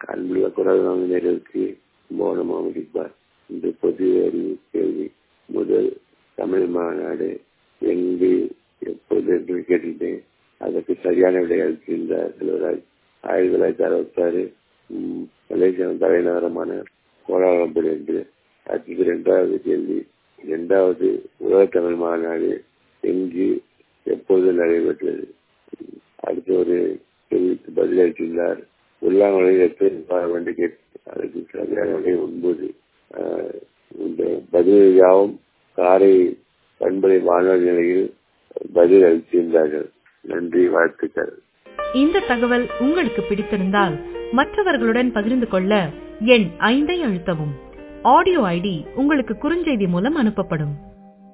அன்புள்ள குரல் நேர்களுக்கு மௌனமாக இருப்பார் இந்த பொது அறிவு கேள்வி முதல் தமிழ் மாநாடு எங்கு எப்போது என்று கேட்டுட்டேன் அதற்கு சரியான விடை அளித்திருந்தார் செல்வராஜ் ஆயிரத்தி தொள்ளாயிரத்தி அறுபத்தாறு மலேசியாவின் தலைநகரமான கோலாலம்பூர் என்று அடுத்தது இரண்டாவது கேள்வி இரண்டாவது உலக தமிழ் மாநாடு எங்கு எப்போது நடைபெற்றது அடுத்த ஒரு கேள்விக்கு பதிலளித்துள்ளார் உள்ளாங்கலில் எப்படி என்று கேட்டு அதுக்கு சரியான விடை ஒன்பது இந்த பதில் யாவும் காரை பண்பலை வானொலி நிலையில் பதில் அளித்திருந்தார்கள் நன்றி வாழ்த்துக்கள் இந்த தகவல் உங்களுக்கு பிடித்திருந்தால் மற்றவர்களுடன் பகிர்ந்து கொள்ள எண் ஐந்தை அழுத்தவும் ஆடியோ ஐடி உங்களுக்கு குறுஞ்செய்தி மூலம் அனுப்பப்படும்